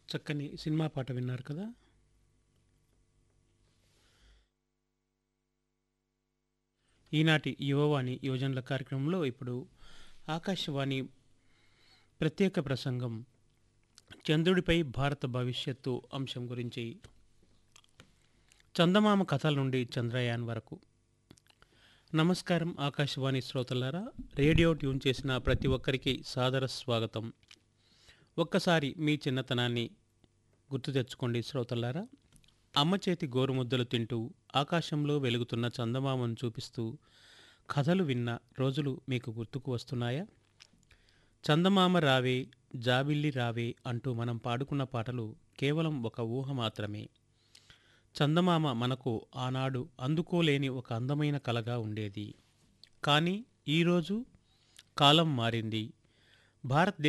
చక్కని సినిమా పాట విన్నారు కదా ఈనాటి యువవాణి యువజనుల కార్యక్రమంలో ఇప్పుడు ఆకాశవాణి ప్రత్యేక ప్రసంగం చంద్రుడిపై భారత భవిష్యత్తు అంశం గురించి చందమామ కథల నుండి చంద్రయాన్ వరకు నమస్కారం ఆకాశవాణి శ్రోతలారా రేడియో ట్యూన్ చేసిన ప్రతి ఒక్కరికి సాదర స్వాగతం ఒక్కసారి మీ చిన్నతనాన్ని గుర్తు తెచ్చుకోండి శ్రోతలారా అమ్మ చేతి గోరుముద్దలు తింటూ ఆకాశంలో వెలుగుతున్న చందమామను చూపిస్తూ కథలు విన్న రోజులు మీకు గుర్తుకు వస్తున్నాయా చందమామ రావే జాబిల్లి రావే అంటూ మనం పాడుకున్న పాటలు కేవలం ఒక ఊహ మాత్రమే చందమామ మనకు ఆనాడు అందుకోలేని ఒక అందమైన కలగా ఉండేది కానీ ఈరోజు కాలం మారింది భారతదేశ